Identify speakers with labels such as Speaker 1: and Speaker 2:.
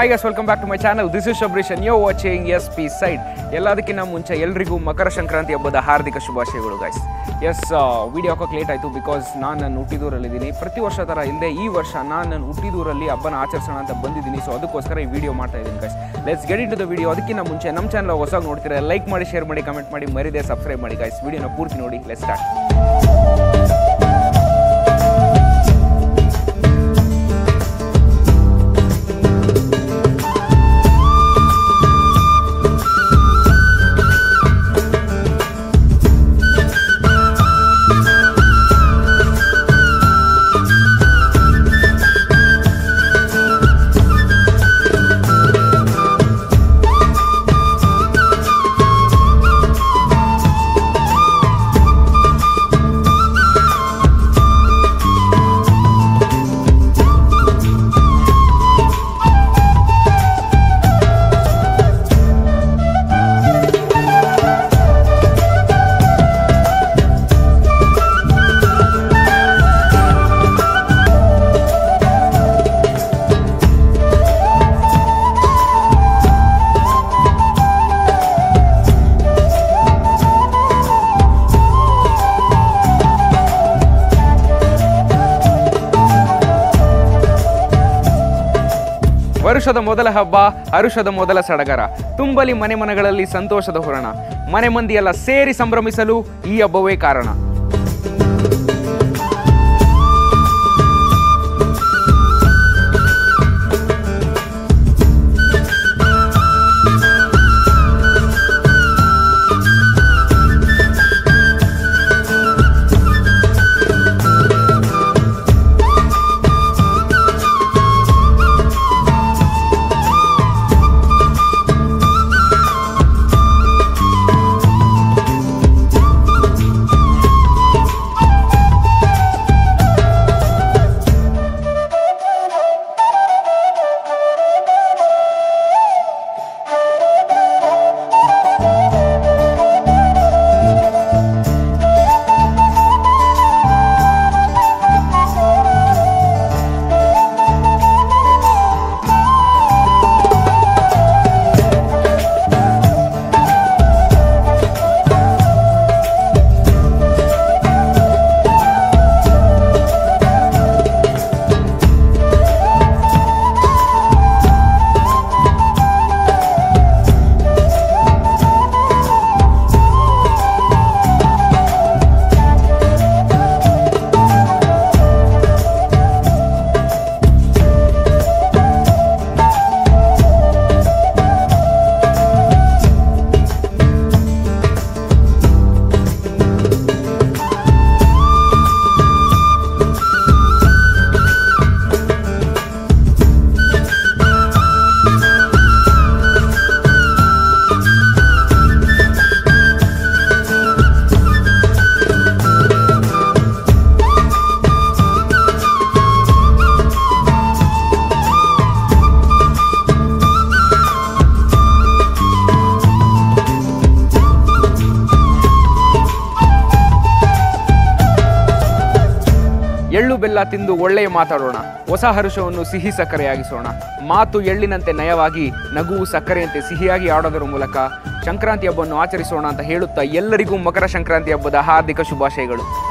Speaker 1: hi guys welcome back to my channel this is Shabrish you're watching S P side ಎಲ್ಲದಕ್ಕಿಂತ ಮುಂಚೆ ಎಲ್ರಿಗೂ ಮಕರ ಸಂಕ್ರಾಂತಿ ಹಬ್ಬದ ಹಾರ್ದಿಕ ಶುಭಾಶಯಗಳು ಗೈಸ್ ಎಸ್ ವಿಡಿಯೋ ಹಾಕೋಕೆ ಲೇಟ್ ಆಯಿತು ಬಿಕಾಸ್ ನಾನು ನನ್ನ ಹುಟ್ಟಿದೂರಲ್ಲಿದ್ದೀನಿ ಪ್ರತಿ ವರ್ಷ ಥರ ಇಲ್ಲದೆ ಈ ವರ್ಷ ನಾನು ನನ್ನ ಹುಟ್ಟಿದೂರಲ್ಲಿ ಹಬ್ಬನ ಆಚರಿಸೋಣ ಅಂತ ಬಂದಿದ್ದೀನಿ ಸೊ ಅದಕ್ಕೋಸ್ಕರ ಈ ವಿಡಿಯೋ ಮಾಡ್ತಾ ಇದ್ದೀನಿ guys let's get into the video ಅದಕ್ಕಿಂತ ಮುಂಚೆ ನಮ್ಮ ಚಾನಲ್ ಹೊಸ ನೋಡ್ತೀರಾ ಲೈಕ್ ಮಾಡಿ ಶೇರ್ ಮಾಡಿ ಕಮೆಂಟ್ ಮಾಡಿ ಮರಿದೆ ಸಬ್ಸ್ಕ್ರೈಬ್ ಮಾಡಿ ಗೈಸ್ ವಿಡಿಯೋನ ಪೂರ್ತಿ ನೋಡಿ ಲೆಟ್ ಸ್ಟಾರ್ಟ್ ವರುಷದ ಮೊದಲ ಹಬ್ಬ ಹರುಷದ ಮೊದಲ ಸಡಗರ ತುಂಬಲಿ ಮನೆ ಮನೆಗಳಲ್ಲಿ ಸಂತೋಷದ ಹೊರಣ ಮನೆ ಮಂದಿಯೆಲ್ಲ ಸೇರಿ ಸಂಭ್ರಮಿಸಲು ಈ ಹಬ್ಬವೇ ಕಾರಣ ಎಳ್ಳು ಬೆಲ್ಲ ತಿಂದು ಒಳ್ಳೆಯ ಮಾತಾಡೋಣ ಹೊಸ ಹರುಷವನ್ನು ಸಿಹಿ ಸಕ್ಕರೆಯಾಗಿಸೋಣ ಮಾತು ಎಳ್ಳಿನಂತೆ ನಯವಾಗಿ ನಗುವು ಸಕ್ಕರೆಯಂತೆ ಸಿಹಿಯಾಗಿ ಆಡೋದರ ಮೂಲಕ ಸಂಕ್ರಾಂತಿ ಹಬ್ಬವನ್ನು ಆಚರಿಸೋಣ ಅಂತ ಹೇಳುತ್ತಾ ಎಲ್ಲರಿಗೂ ಮಕರ ಸಂಕ್ರಾಂತಿ ಹಬ್ಬದ ಹಾರ್ದಿಕ ಶುಭಾಶಯಗಳು